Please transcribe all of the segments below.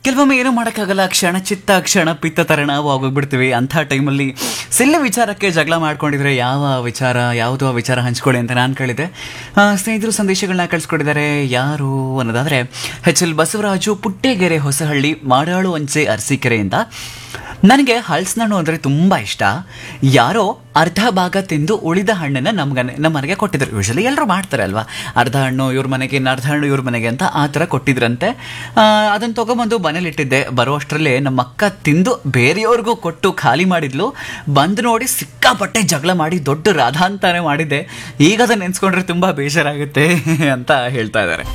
ಕೆಲವೊಮ್ಮೆ ಏನೂ ಮಾಡೋಕ್ಕಾಗಲ್ಲ ಕ್ಷಣ ಚಿತ್ತ ಕ್ಷಣ ಪಿತ್ತ ಥರ ನಾವು ಆಗೋಗ್ಬಿಡ್ತೀವಿ ಅಂಥ ಟೈಮಲ್ಲಿ ಸಿಲ್ಲ ವಿಚಾರಕ್ಕೆ ಜಗಳ ಮಾಡ್ಕೊಂಡಿದ್ರೆ ಯಾವ ವಿಚಾರ ಯಾವುದು ಆ ವಿಚಾರ ಹಂಚ್ಕೊಳ್ಳಿ ಅಂತ ನಾನು ಕೇಳಿದೆ ಆ, ಸ್ನೇಹಿತರು ಸಂದೇಶಗಳನ್ನ ಕಳಿಸ್ಕೊಟ್ಟಿದ್ದಾರೆ ಯಾರು ಅನ್ನೋದಾದರೆ ಎಚ್ ಎಲ್ ಬಸವರಾಜು ಪುಟ್ಟೆಗೆರೆ ಹೊಸಹಳ್ಳಿ ಮಾಡಾಳು ಅಂಚೆ ಅರಸೀಕೆರೆಯಿಂದ ನನಗೆ ಹಲಸಿನಣ್ಣು ಅಂದರೆ ತುಂಬ ಇಷ್ಟ ಯಾರೋ ಅರ್ಧ ಭಾಗ ತಿಂದು ಉಳಿದ ಹಣ್ಣನ್ನು ನಮ್ಗೆ ನಮ್ಮ ಮನೆಗೆ ಕೊಟ್ಟಿದ್ರು ಯೂಶಲಿ ಎಲ್ಲರೂ ಮಾಡ್ತಾರೆ ಅಲ್ವಾ ಅರ್ಧ ಹಣ್ಣು ಇವ್ರ ಮನೆಗೆ ಇನ್ನು ಅರ್ಧ ಹಣ್ಣು ಇವ್ರ ಮನೆಗೆ ಅಂತ ಆ ಥರ ಕೊಟ್ಟಿದ್ರಂತೆ ಅದನ್ನು ತೊಗೊಂಬಂದು ಮನೇಲಿ ಇಟ್ಟಿದ್ದೆ ಬರೋ ಅಷ್ಟರಲ್ಲೇ ನಮ್ಮ ಅಕ್ಕ ತಿಂದು ಬೇರೆಯವ್ರಿಗೂ ಕೊಟ್ಟು ಖಾಲಿ ಮಾಡಿದ್ಲು ಬಂದು ನೋಡಿ ಸಿಕ್ಕಾಪಟ್ಟೆ ಜಗಳ ಮಾಡಿ ದೊಡ್ಡ ರಾಧಾಂತಾನೆ ಮಾಡಿದ್ದೆ ಈಗ ಅದನ್ನ ನೆನ್ಸ್ಕೊಂಡ್ರೆ ತುಂಬ ಬೇಜಾರಾಗುತ್ತೆ ಅಂತ ಹೇಳ್ತಾ ಇದ್ದಾರೆ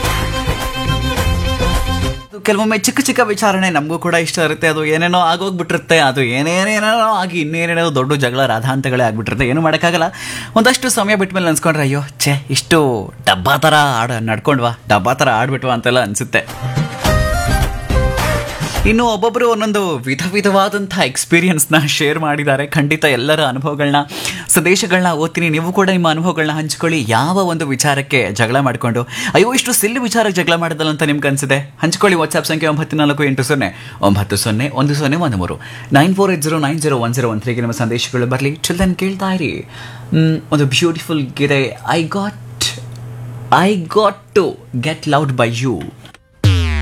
ಅದು ಕೆಲವೊಮ್ಮೆ ಚಿಕ್ಕ ಚಿಕ್ಕ ವಿಚಾರಣೆ ನಮಗೂ ಕೂಡ ಇಷ್ಟ ಇರುತ್ತೆ ಅದು ಏನೇನೋ ಆಗೋಗ್ಬಿಟ್ಟಿರುತ್ತೆ ಅದು ಏನೇನೇನೋ ಆಗಿ ಇನ್ನೇನೇನೋ ದೊಡ್ಡ ಜಗಳ ರಾಧಾಂತಗಳೇ ಆಗ್ಬಿಟ್ಟಿರುತ್ತೆ ಏನು ಮಾಡೋಕ್ಕಾಗಲ್ಲ ಒಂದಷ್ಟು ಸಮಯ ಬಿಟ್ಮೇಲೆ ಅನ್ಸ್ಕೊಂಡ್ರೆ ಅಯ್ಯೋ ಛೇ ಇಷ್ಟು ಡಬ್ಬಾ ಥರ ಆಡ ನಡ್ಕೊಂಡ್ವಾ ಡಬ್ಬಾ ಥರ ಆಡ್ಬಿಟ್ವಾ ಅಂತೆಲ್ಲ ಅನ್ಸುತ್ತೆ ಇನ್ನು ಒಬ್ಬೊಬ್ಬರು ಒಂದೊಂದು ವಿಧ ವಿಧವಾದಂಥ ಎಕ್ಸ್ಪೀರಿಯನ್ಸ್ನ ಶೇರ್ ಮಾಡಿದ್ದಾರೆ ಖಂಡಿತ ಎಲ್ಲರ ಅನುಭವಗಳನ್ನ ಸಂದೇಶಗಳನ್ನ ಓದ್ತೀನಿ ನೀವು ಕೂಡ ನಿಮ್ಮ ಅನುಭವಗಳನ್ನ ಹಂಚ್ಕೊಳ್ಳಿ ಯಾವ ಒಂದು ವಿಚಾರಕ್ಕೆ ಜಗಳ ಮಾಡಿಕೊಂಡು ಅಯ್ಯೋ ಇಷ್ಟು ಸಿಲ್ಲಿ ವಿಚಾರಕ್ಕೆ ಜಗಳ ಮಾಡಿದಲ್ಲ ಅಂತ ನಿಮ್ಗೆ ಅನ್ಸಿದೆ ಹಂಚ್ಕೊಳ್ಳಿ ವಾಟ್ಸ್ಆಪ್ ಸಂಖ್ಯೆ ಒಂಬತ್ತು ನಾಲ್ಕು ಎಂಟು ಸೊನ್ನೆ ಒಂಬತ್ತು ಸೊನ್ನೆ ಒಂದು ಸೊನ್ನೆ ಒಂದು ಮೂರು nine four eight zero nine zero one zero one ತ್ರೀಗೆ ನಿಮ್ಮ ಸಂದೇಶಗಳು ಬರಲಿ ಚಿಲ್ದನ್ ಕೇಳ್ತಾ ಇರಿ ಮ್, ಒಂದು ಬ್ಯೂಟಿಫುಲ್ ಗಿದೆ I got I got to get loud by you